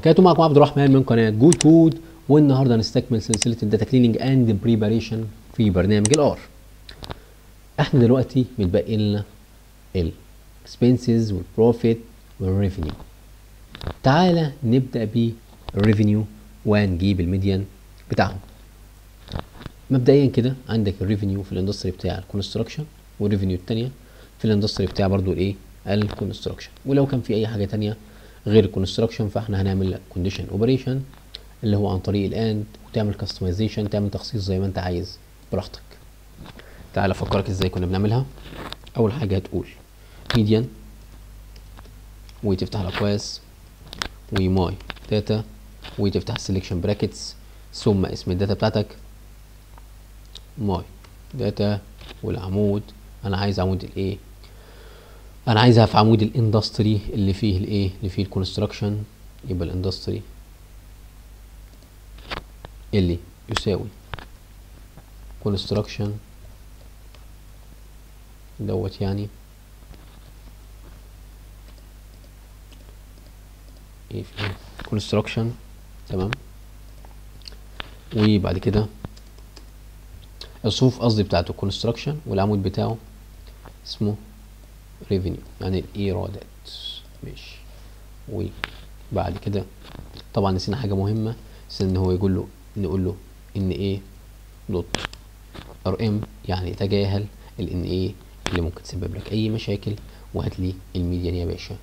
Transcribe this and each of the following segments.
وبركاته معكم عبد الرحمن من قناه جود كود والنهارده هنستكمل سلسله الداتا كليننج اند بريباريشن في برنامج الار احنا دلوقتي متبقي لنا الاكسبنسز والبروفيت والريفينيو تعالى نبدا بالريفينيو ونجيب الميديان بتاعهم مبدئيا كده عندك الريفينيو في الاندستري بتاع الكونستراكشن والريفينيو الثانيه في الاندستري بتاع برضو الايه الكونستراكشن ولو كان في اي حاجه تانية غير الكونستراكشن فاحنا هنعمل كونديشن اوبريشن اللي هو عن طريق الاند وتعمل كاستمايزيشن تعمل تخصيص زي ما انت عايز براحتك تعال افكرك ازاي كنا بنعملها اول حاجه هتقول ميديان وتفتح الاقواس وماي داتا وتفتح السلكشن براكتس ثم اسم الداتا بتاعتك ماي داتا والعمود انا عايز عمود الايه انا عايزها في عمود الاندستري اللي فيه الايه اللي فيه الكونستراكشن يبقى الاندستري اللي يساوي كونستراكشن دوت يعني ايه في كونستراكشن تمام وبعد كده الصفوف قصدي بتاعته كونستراكشن والعمود بتاعه اسمه ريفينيو يعني الايرادات ماشي وبعد كده طبعا نسينا حاجه مهمه نسينا ان هو يقول له نقول له ان ايه دوت ار ام يعني تجاهل الان ايه اللي ممكن تسبب لك اي مشاكل وهات لي الميديان يا باشا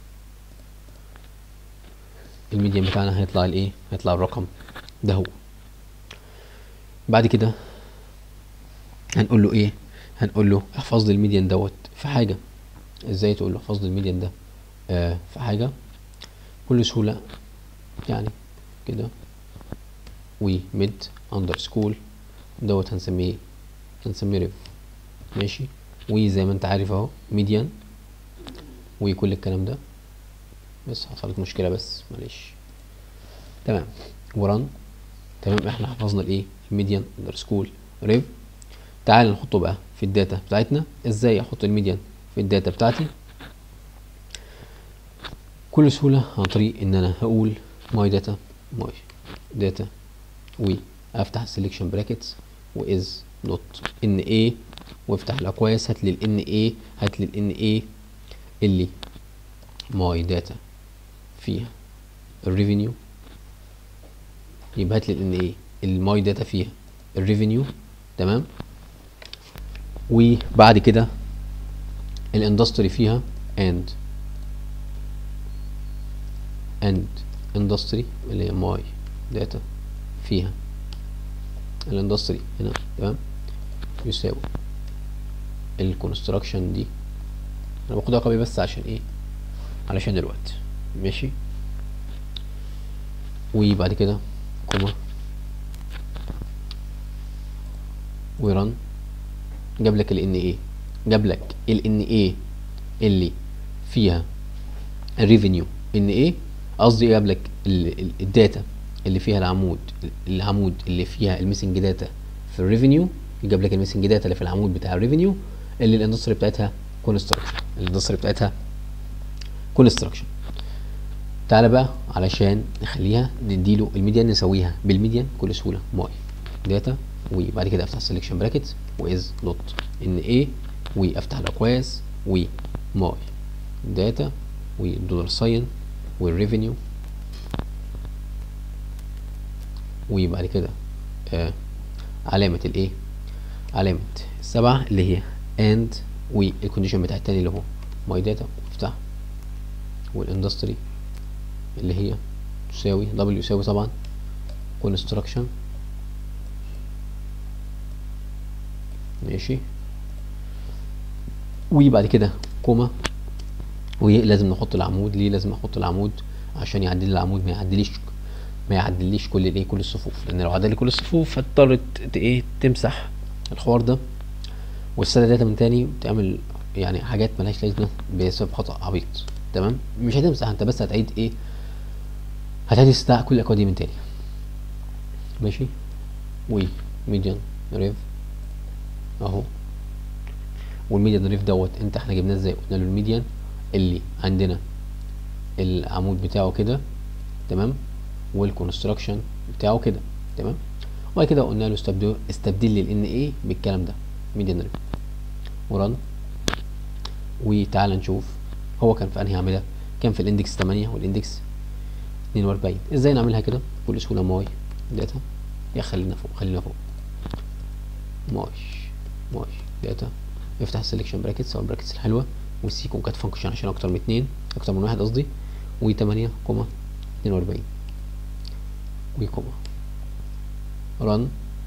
الميديان بتاعنا هيطلع الايه هيطلع الرقم ده هو بعد كده هنقول له ايه هنقول له احفظ لي الميديان دوت في حاجه ازاي تقول له احفظ لي الميديان ده آه في حاجه بكل سهوله يعني كده وميد اندر سكول دوت هنسميه هنسميه ريف ماشي وزي ما انت عارف اهو ميديان وكل الكلام ده بس حصلت مشكله بس معلش تمام وران تمام احنا حفظنا الايه الميديان اندر سكول ريف تعال نحطه بقى في الداتا بتاعتنا ازاي احط الميديان في الداتا بتاعتي كل سهولة عن طريق ان انا هقول ماي داتا ماي داتا وافتح السلكشن براكتس واز دوت ان اي وافتح الاقواس هات لي الان اي هات لي الان اي اللي ماي داتا فيها الريفينيو يبقى هات لي الان اي الماي داتا فيها الريفينيو تمام وبعد كده الاندستري فيها and and industry اللي هي ماي داتا فيها الاندستري هنا تمام يساوي الكونستراكشن دي انا باخدها كوبي بس عشان ايه علشان الوقت ماشي وبعد كده كوما ورن جاب لك ال ان ايه جاب لك ال ان ايه اللي فيها الريفينيو ان ايه قصدي جاب لك الداتا اللي فيها العمود العمود اللي فيها الميسنج داتا في الريفينيو جاب لك الميسنج داتا اللي في العمود بتاع الريفينيو اللي الاندستري بتاعتها كونستراكشن الاندستري بتاعتها كونستراكشن تعالى بقى علشان نخليها نديله الميديان نسويها بالميديان بكل سهوله ماي داتا وبعد كده افتح سelection براكت واز دوت ان ايه وافتح الاقواس وماي داتا والدولار ساين والريفينيو وبعد كده آه علامة الايه علامة السبعة اللي هي and والكونديشن بتاع التاني اللي هو ماي داتا وافتح والاندستري اللي هي تساوي دبليو يساوي طبعا construction ماشي وبعد كده كوما ولازم نحط العمود ليه لازم احط العمود عشان يعدل لي العمود ما يعدليش ما يعدليش كل الايه كل الصفوف لان لو عدل لي كل الصفوف هتضطر ايه تمسح الحوار ده والسنه داتا من تاني تعمل يعني حاجات ملهاش لازمه بسبب خطا عبيط تمام مش هتمسح انت بس هتعيد ايه هتعيد استدعاء كل الاكواد دي من تاني ماشي وميديان ريف اهو والميديان ريف دوت انت احنا جبناه ازاي قلنا له الميديان اللي عندنا العمود بتاعه كده تمام والكونستراكشن بتاعه كده تمام وبعد كده قلنا له استبدل استبدل لي الان ايه بالكلام ده ميديان ريفينيو ورن وتعال نشوف هو كان في انهي عامله كان في الاندكس 8 والاندكس 42 ازاي نعملها كده بكل سهوله ماي داتا يا خلينا فوق خلينا فوق ماش ماش داتا افتح السلكشن براكتس او البراكتس الحلوه والسي كونكات فانكشن عشان اكتر من اتنين اكتر من واحد قصدي و 8 كوما 42 وكوما رن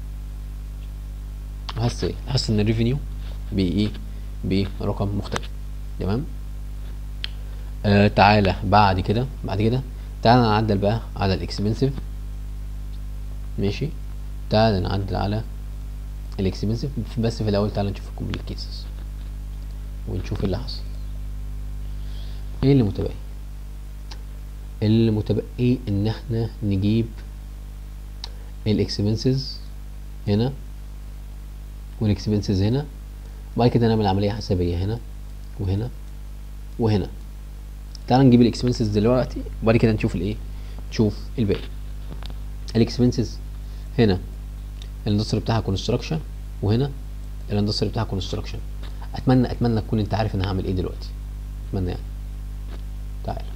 هحس ايه هحس ان الريفينيو بايه برقم مختلف تمام آه تعالى بعد كده بعد كده تعالى نعدل بقى على الاكسبنسيف ماشي تعالى نعدل على الاكسبنسيف بس في الاول تعالى نشوف الكومبليت كيسز ونشوف اللي حصل ايه اللي متبقي اللي متبقي ان احنا نجيب الاكسبنسز هنا والاكسبنسز هنا وبعد كده نعمل عمليه حسابيه هنا وهنا وهنا تعال نجيب الاكسبنسز دلوقتي وبعد كده نشوف الايه نشوف الباقي الاكسبنسز هنا الاندستري بتاعها كونستراكشن وهنا الاندستري بتاعها كونستراكشن اتمنى اتمنى تكون انت عارف انا هعمل ايه دلوقتي اتمنى يعني تعال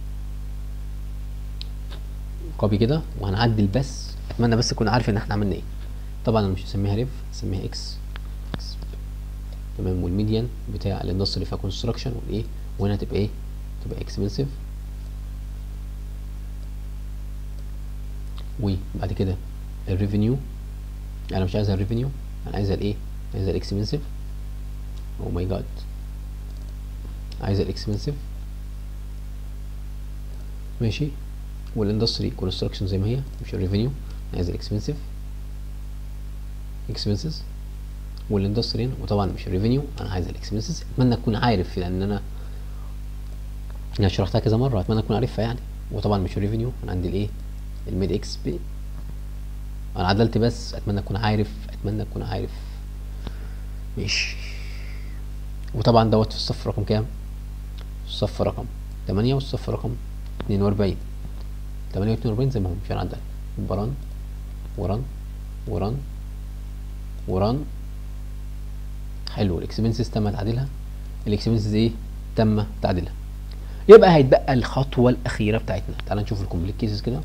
كوبي كده وهنعدل بس اتمنى بس تكون عارف ان احنا عملنا ايه طبعا انا مش هسميها ريف هسميها اكس اكس تمام والميديان بتاع الاندستري فيها كونستراكشن والايه وهنا هتبقى ايه تبقى اكسبنسيف وبعد كده الريفينيو انا مش عايزها الريفينيو انا عايزها الايه عايزها الاكسبنسيف او ماي جاد عايزها الاكسبنسيف ماشي والاندستري كونستراكشن زي ما هي مش الريفينيو عايز الاكسبنسيف اكسبنسز والاندستري وطبعا مش الريفينيو انا عايز الاكسبنسز اتمنى تكون عارف لان انا انا شرحتها كذا مره اتمنى تكون عارفها يعني وطبعا مش الريفينيو انا عندي الايه الميد اكس بي انا عدلت بس اتمنى تكون عارف اتمنى تكون عارف ماشي وطبعا دوت في الصف رقم كام الصف رقم 8 والصف رقم 42 8 و42 زي ما هم مش هنعدل بران وران وران وران حلو الاكسبنسز تم تعديلها الاكسبنسز ايه تم تعديلها يبقى هيتبقى الخطوه الاخيره بتاعتنا تعال نشوف الكومبليت كيسز كده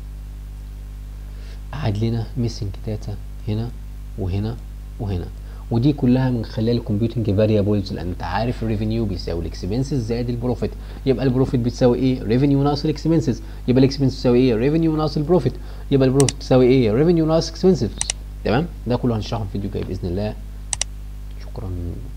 قعد لنا ميسنج داتا هنا وهنا وهنا ودي كلها من خلال الكمبيوتنج فاريبلز لان انت عارف الريفينيو بيساوي الاكسبنسز زائد البروفيت يبقى البروفيت بتساوي ايه ريفينيو ناقص الاكسبنسز يبقى الاكسبنس تساوي ايه ريفينيو ناقص البروفيت يبقى البروفيت تساوي ايه ريفينيو ناقص اكسبنسز تمام ده كله هنشرحه في فيديو جاي باذن الله شكرا